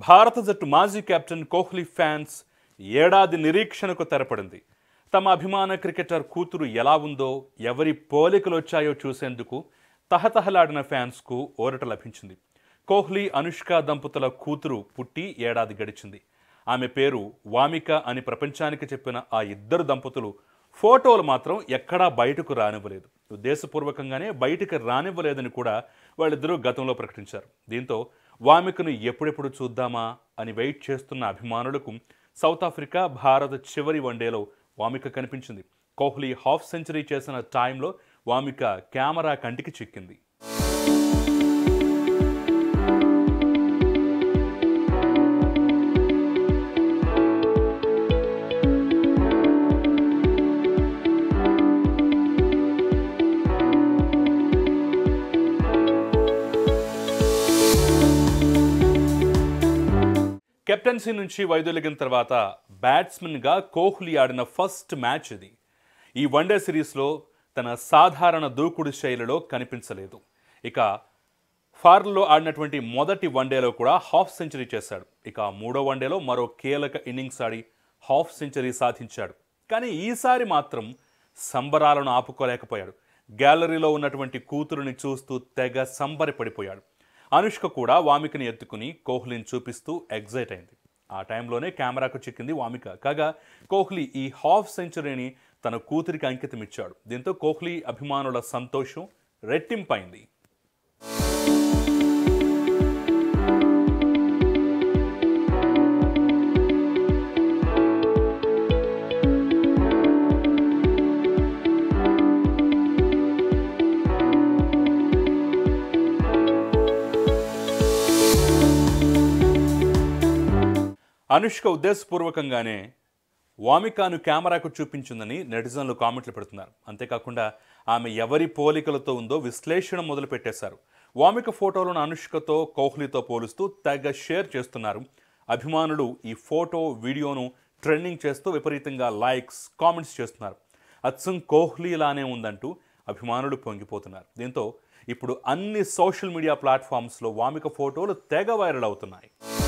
భారత జట్టు మాజీ కెప్టెన్ కోహ్లీ ఫ్యాన్స్ ఏడాది నిరీక్షణకు తెరపడింది తమ అభిమాన క్రికెటర్ కూతురు ఎలా ఉందో ఎవరి పోలికలు వచ్చాయో చూసేందుకు తహతహలాడిన ఫ్యాన్స్కు ఓరట లభించింది కోహ్లీ అనుష్క దంపతుల కూతురు పుట్టి ఏడాది గడిచింది ఆమె పేరు వామిక అని ప్రపంచానికి చెప్పిన ఆ ఇద్దరు దంపతులు ఫోటోలు మాత్రం ఎక్కడా బయటకు రానివ్వలేదు ఉద్దేశపూర్వకంగానే బయటకు రానివ్వలేదని కూడా వాళ్ళిద్దరూ గతంలో ప్రకటించారు దీంతో వామికను ఎప్పుడెప్పుడు చూద్దామా అని వెయిట్ చేస్తున్న అభిమానులకు సౌత్ ఆఫ్రికా భారత్ చివరి వన్డేలో వామిక కనిపించింది కోహ్లీ హాఫ్ సెంచరీ చేసిన టైంలో వామిక కెమెరా కంటికి చిక్కింది కెప్టెన్సీ నుంచి వైదొలిగిన తర్వాత బ్యాట్స్మెన్గా కోహ్లీ ఆడిన ఫస్ట్ మ్యాచ్ ఇది ఈ వన్డే సిరీస్లో తన సాధారణ దూకుడు శైలిలో కనిపించలేదు ఇక ఫార్లో ఆడినటువంటి మొదటి వన్డేలో కూడా హాఫ్ సెంచరీ చేశాడు ఇక మూడో వన్డేలో మరో కీలక ఇన్నింగ్స్ ఆడి హాఫ్ సెంచరీ సాధించాడు కానీ ఈసారి మాత్రం సంబరాలను ఆపుకోలేకపోయాడు గ్యాలరీలో ఉన్నటువంటి కూతురుని చూస్తూ తెగ సంబరపడిపోయాడు అనుష్క కూడా వామికని ఎత్తుకుని కోహ్లీని చూపిస్తూ ఎగ్జైట్ అయింది ఆ టైంలోనే కెమెరాకు చిక్కింది వామిక కాగా కోహ్లీ ఈ హాఫ్ సెంచరీని తన కూతురికి అంకితం ఇచ్చాడు దీంతో కోహ్లీ అభిమానుల సంతోషం రెట్టింపైంది అనుష్క ఉద్దేశపూర్వకంగానే వామికాను కెమెరాకు చూపించిందని నెటిజన్లు కామెంట్లు పెడుతున్నారు అంతేకాకుండా ఆమె ఎవరి పోలికలతో ఉందో విశ్లేషణ మొదలు పెట్టేశారు వామిక ఫోటోలను అనుష్కతో కోహ్లీతో పోలుస్తూ తెగ షేర్ చేస్తున్నారు అభిమానులు ఈ ఫోటో వీడియోను ట్రెండింగ్ చేస్తూ విపరీతంగా లైక్స్ కామెంట్స్ చేస్తున్నారు అచ్చం కోహ్లీలానే ఉందంటూ అభిమానులు పొంగిపోతున్నారు దీంతో ఇప్పుడు అన్ని సోషల్ మీడియా ప్లాట్ఫామ్స్లో వామిక ఫోటోలు తెగ వైరల్ అవుతున్నాయి